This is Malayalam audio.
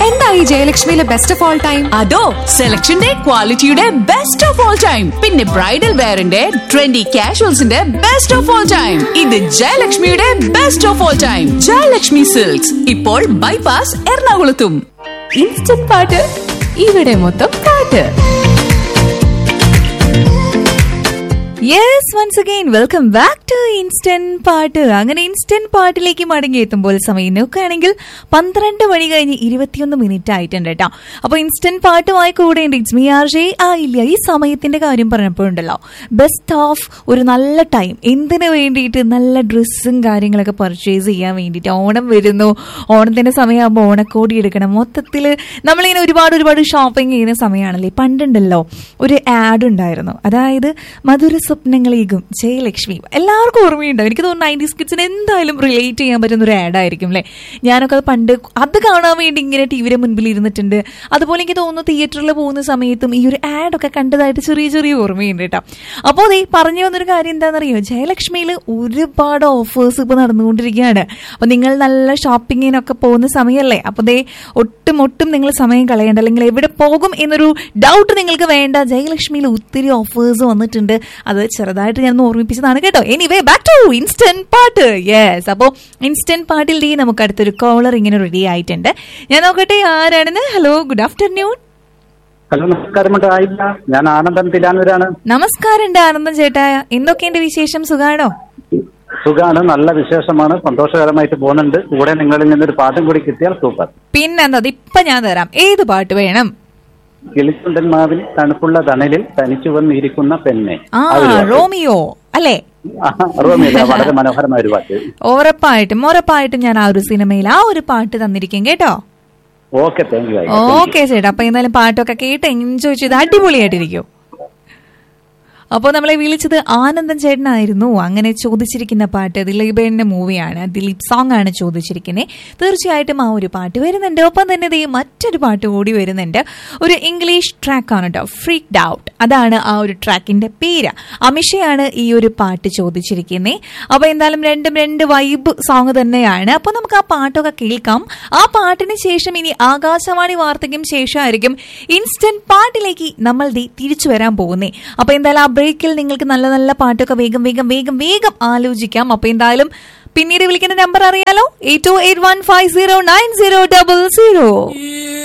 എന്തായി ജയലക്ഷ്മിയിലെ ബെസ്റ്റ് ഓഫ് ഓൾ ടൈം അതോ സെലക്ഷന്റെ ക്വാളിറ്റിയുടെ ബെസ്റ്റ് ഓഫ് ഓൾ ടൈം പിന്നെ ബ്രൈഡൽ വെയറിന്റെ ട്രെൻഡി കാഷ്വൽസിന്റെ ബെസ്റ്റ് ഓഫ് ഓൾ ടൈം ഇത് ജയലക്ഷ്മിയുടെ best of all time Jayalakshmi silks ഇപ്പോൾ ബൈപാസ് എറണാകുളത്തും ഇൻസ്റ്റന്റ് പാട്ട് ഇവിടെ മൊത്തം പാട്ട് yes once again welcome back to instant പാട്ട് അങ്ങനെ ഇൻസ്റ്റന്റ് പാട്ടിലേക്ക് മടങ്ങി എത്തുമ്പോൾ സമയം നോക്കുകയാണെങ്കിൽ പന്ത്രണ്ട് മണി കഴിഞ്ഞ് ഇരുപത്തിയൊന്ന് മിനിറ്റ് ആയിട്ടുണ്ട് കേട്ടോ അപ്പോൾ ഇൻസ്റ്റന്റ് പാട്ടുമായി കൂടെ ഉണ്ട് ഇറ്റ്സ് മീ ആർ ജെ ആ ഇല്ല ഈ സമയത്തിന്റെ കാര്യം പറഞ്ഞപ്പോഴുണ്ടല്ലോ ബെസ്റ്റ് ഓഫ് ഒരു നല്ല ടൈം എന്തിനു വേണ്ടിയിട്ട് നല്ല ഡ്രസ്സും കാര്യങ്ങളൊക്കെ പർച്ചേസ് ചെയ്യാൻ വേണ്ടിയിട്ട് ഓണം വരുന്നു ഓണത്തിന്റെ സമയമാകുമ്പോൾ ഓണക്കോടി എടുക്കണം മൊത്തത്തിൽ നമ്മളിങ്ങനെ ഒരുപാട് ഒരുപാട് ഷോപ്പിംഗ് ചെയ്യുന്ന സമയമാണല്ലേ പണ്ടുണ്ടല്ലോ ഒരു ആഡ് ഉണ്ടായിരുന്നു അതായത് മധുര സ്വപ്നങ്ങളേകും ജയലക്ഷ്മി എല്ലാവർക്കും ഓർമ്മയുണ്ടാവും എനിക്ക് തോന്നുന്നു നയൻറ്റീസ് കിഡ്സിന് എന്തായാലും റിലേറ്റ് ചെയ്യാൻ പറ്റുന്ന ഒരു ആഡ് ആയിരിക്കും അല്ലേ ഞാനൊക്കെ അത് പണ്ട് അത് കാണാൻ വേണ്ടി ഇങ്ങനെ ടി വിയുടെ മുൻപിൽ ഇരുന്നിട്ടുണ്ട് അതുപോലെ എനിക്ക് തോന്നുന്നു തിയേറ്ററിൽ പോകുന്ന സമയത്തും ഈ ഒരു ആഡൊക്കെ കണ്ടതായിട്ട് ചെറിയ ചെറിയ ഓർമ്മയുണ്ട് കേട്ടോ അപ്പോൾ അതേ പറഞ്ഞു വന്നൊരു കാര്യം എന്താണെന്നറിയോ ജയലക്ഷ്മിയിൽ ഒരുപാട് ഓഫേഴ്സ് ഇപ്പോൾ നടന്നുകൊണ്ടിരിക്കുകയാണ് അപ്പോൾ നിങ്ങൾ നല്ല ഷോപ്പിങ്ങിനൊക്കെ പോകുന്ന സമയമല്ലേ അപ്പോൾ ദേ ഒട്ടും ഒട്ടും നിങ്ങൾ സമയം കളയണ്ട അല്ലെങ്കിൽ എവിടെ പോകും എന്നൊരു ഡൗട്ട് നിങ്ങൾക്ക് വേണ്ട ജയലക്ഷ്മിയിൽ ഒത്തിരി ഓഫേഴ്സ് വന്നിട്ടുണ്ട് അത് ചെറുതായിട്ട് ഞാൻ ഒന്ന് ഓർമ്മിപ്പിച്ചതാണ് കേട്ടോ എനിവേ ബാക്ക് ടു ഇൻസ്റ്റന്റ് പാട്ട് യെസ് അപ്പോൾ ഇൻസ്റ്റന്റ് പാട്ടിൽ ഡി നമുക്ക് അടുത്തൊരു കോളർ ഇങ്ങനെ റെഡി ആയിട്ടുണ്ട് ഞാൻ നോക്കട്ടെ ആരാണെന്ന് ഹലോ ഗുഡ് ആഫ്റ്റർനൂൺ ഹലോ നമസ്കാരം ആയില്ല ഞാൻ ആനന്ദൻ തിലാനൂരാണ് നമസ്കാരം ഉണ്ട് ആനന്ദം ചേട്ടാ എന്തൊക്കെയുണ്ട് വിശേഷം സുഖാണോ സുഖാണ് നല്ല വിശേഷമാണ് സന്തോഷകരമായിട്ട് പോകുന്നുണ്ട് കൂടെ നിങ്ങളിൽ നിന്നൊരു പാട്ടും കൂടി കിട്ടിയാൽ സൂപ്പർ പിന്നെന്താ ഇപ്പൊ ഞാൻ തരാം ഏത് പാട്ട് വേണം കിളിച്ചുണ്ടൻ മാവിൽ തണുപ്പുള്ള തണലിൽ തനിച്ചു വന്നിരിക്കുന്ന പെണ്ണെ ആ ആ ഒരു പാട്ട്. റോമിയോ അല്ലേ ആഹാ, റോമിയോ വളരെ മനോഹരമായ ഒരു പാട്ട് ഉറപ്പായിട്ടും ഉറപ്പായിട്ടും ഞാൻ ആ ഒരു സിനിമയിൽ ആ ഒരു പാട്ട് തന്നിരിക്കും കേട്ടോ ഓക്കെ താങ്ക് യു ഓക്കെ ചേട്ടാ അപ്പൊ എന്തായാലും പാട്ടൊക്കെ കേട്ട് എൻജോയ് ചെയ്ത് അടിപൊളിയായിട്ടിരിക്കും അപ്പോൾ നമ്മളെ വിളിച്ചത് ആനന്ദൻ ചേട്ടനായിരുന്നു അങ്ങനെ ചോദിച്ചിരിക്കുന്ന പാട്ട് ദിലീപേന്റെ മൂവിയാണ് ദിലീപ് സോങ് ആണ് ചോദിച്ചിരിക്കുന്നത് തീർച്ചയായിട്ടും ആ ഒരു പാട്ട് വരുന്നുണ്ട് ഒപ്പം തന്നെ ദേ മറ്റൊരു പാട്ട് കൂടി വരുന്നുണ്ട് ഒരു ഇംഗ്ലീഷ് ട്രാക്കാണ് കേട്ടോ ഫ്രീക്ഡ് ഔട്ട് അതാണ് ആ ഒരു ട്രാക്കിന്റെ പേര് അമിഷയാണ് ഈ ഒരു പാട്ട് ചോദിച്ചിരിക്കുന്നത് അപ്പോൾ എന്തായാലും രണ്ടും രണ്ട് വൈബ് സോങ് തന്നെയാണ് അപ്പോൾ നമുക്ക് ആ പാട്ടൊക്കെ കേൾക്കാം ആ പാട്ടിന് ശേഷം ഇനി ആകാശവാണി വാർത്തയ്ക്കും ശേഷമായിരിക്കും ഇൻസ്റ്റന്റ് പാട്ടിലേക്ക് നമ്മൾ ദേ തിരിച്ചു വരാൻ പോകുന്നേ അപ്പൊ എന്തായാലും ആ ബ്രേക്കിൽ നിങ്ങൾക്ക് നല്ല നല്ല പാട്ടൊക്കെ വേഗം വേഗം വേഗം വേഗം ആലോചിക്കാം അപ്പൊ എന്തായാലും പിന്നീട് വിളിക്കുന്ന നമ്പർ അറിയാലോ eight two eight one five zero nine zero double zero